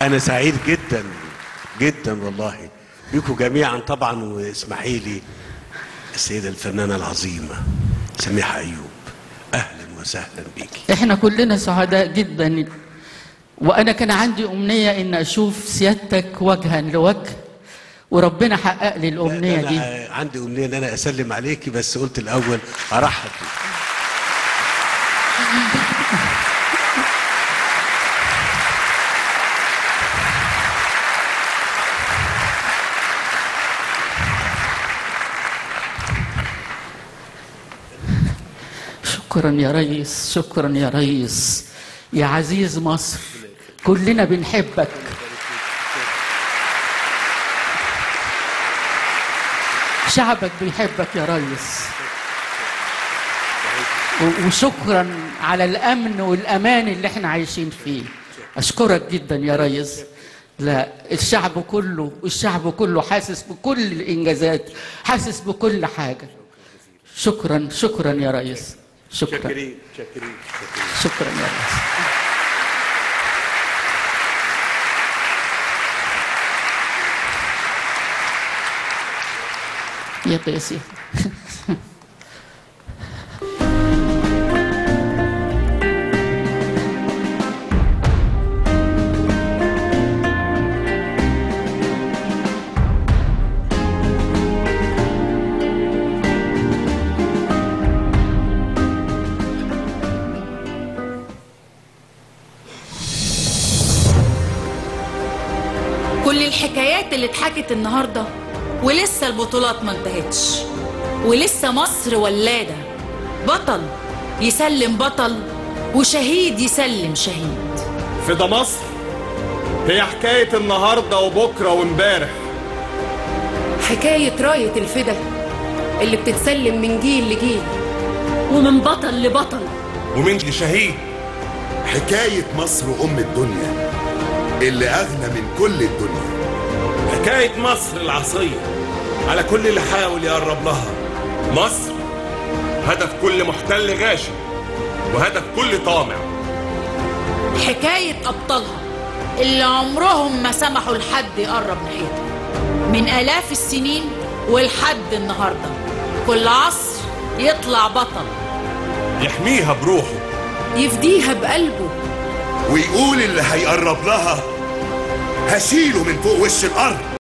أنا سعيد جدا جدا والله بيكم جميعا طبعا واسمحي لي السيدة الفنانة العظيمة سميحة أيوب أهلا وسهلا بيكي احنا كلنا سعداء جدا وانا كان عندي امنيه ان اشوف سيادتك وجها لوجه وربنا حقق لي الامنيه دي أنا عندي أمنية إن أنا أسلم عليكي بس قلت الأول أرحب بيك شكرا يا ريس شكرا يا ريس يا عزيز مصر كلنا بنحبك شعبك بيحبك يا ريس و- وشكرا على الامن والامان اللي احنا عايشين فيه اشكرك جدا يا ريس لا الشعب كله الشعب كله حاسس بكل الانجازات حاسس بكل حاجه شكرا شكرا يا ريس شكرا شاكرين شاكرين شكرا يا ريس يا قيسي كل الحكايات اللي اتحكت النهارده ولسه البطولات ما انتهتش ولسه مصر ولاده بطل يسلم بطل وشهيد يسلم شهيد فدا مصر هي حكاية النهاردة وبكرة وامبارح حكاية راية الفدا اللي بتتسلم من جيل لجيل ومن بطل لبطل ومن لشهيد حكاية مصر أم الدنيا اللي أغنى من كل الدنيا حكاية مصر العصرية على كل اللي حاول يقرب لها مصر هدف كل محتل غاشم وهدف كل طامع حكاية أبطالها اللي عمرهم ما سمحوا لحد يقرب ناحيتها من آلاف السنين ولحد النهاردة كل عصر يطلع بطل يحميها بروحه يفديها بقلبه ويقول اللي هيقرب لها هشيله من فوق وش الأرض